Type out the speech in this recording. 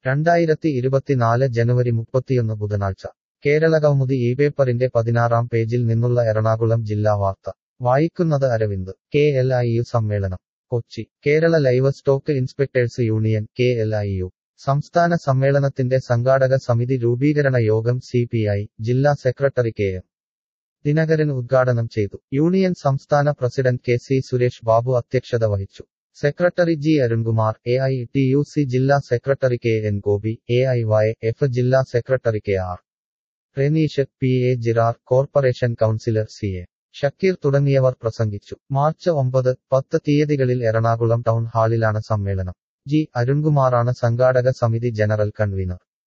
രണ്ടായിരത്തി ഇരുപത്തിനാല് ജനുവരി മുപ്പത്തിയൊന്ന് ബുധനാഴ്ച കേരളകൗമുദി ഈ പേപ്പറിന്റെ പതിനാറാം പേജിൽ നിന്നുള്ള എറണാകുളം ജില്ലാ വാർത്ത വായിക്കുന്നത് Aravind K L I U സമ്മേളനം Kochi Kerala live stock inspectors union K L I U സംസ്ഥാന സമ്മേളനത്തിന്റെ സംഘാടക സമിതി രൂപീകരണ യോഗം സി പി ഐ ജില്ലാ സെക്രട്ടറി കെ എം ദിനകരൻ ഉദ്ഘാടനം ചെയ്തു യൂണിയൻ സംസ്ഥാന president K C Suresh Babu അധ്യക്ഷത വഹിച്ചു secretary G Arunkumar A I T U C ജില്ലാ secretary K N Gopi A I Y F ജില്ലാ secretary K R Reneesh P A ജിറാർ corporation councillor C A Shakeer തുടങ്ങിയവർ പ്രസംഗിച്ചു മാർച്ച് ഒമ്പത് പത്ത് തീയതികളിൽ എറണാകുളം ടൗൺ ഹാളിലാണ് സമ്മേളനം ജി അരുൺകുമാറാണ് സംഘാടക സമിതി ജനറൽ കൺവീനർ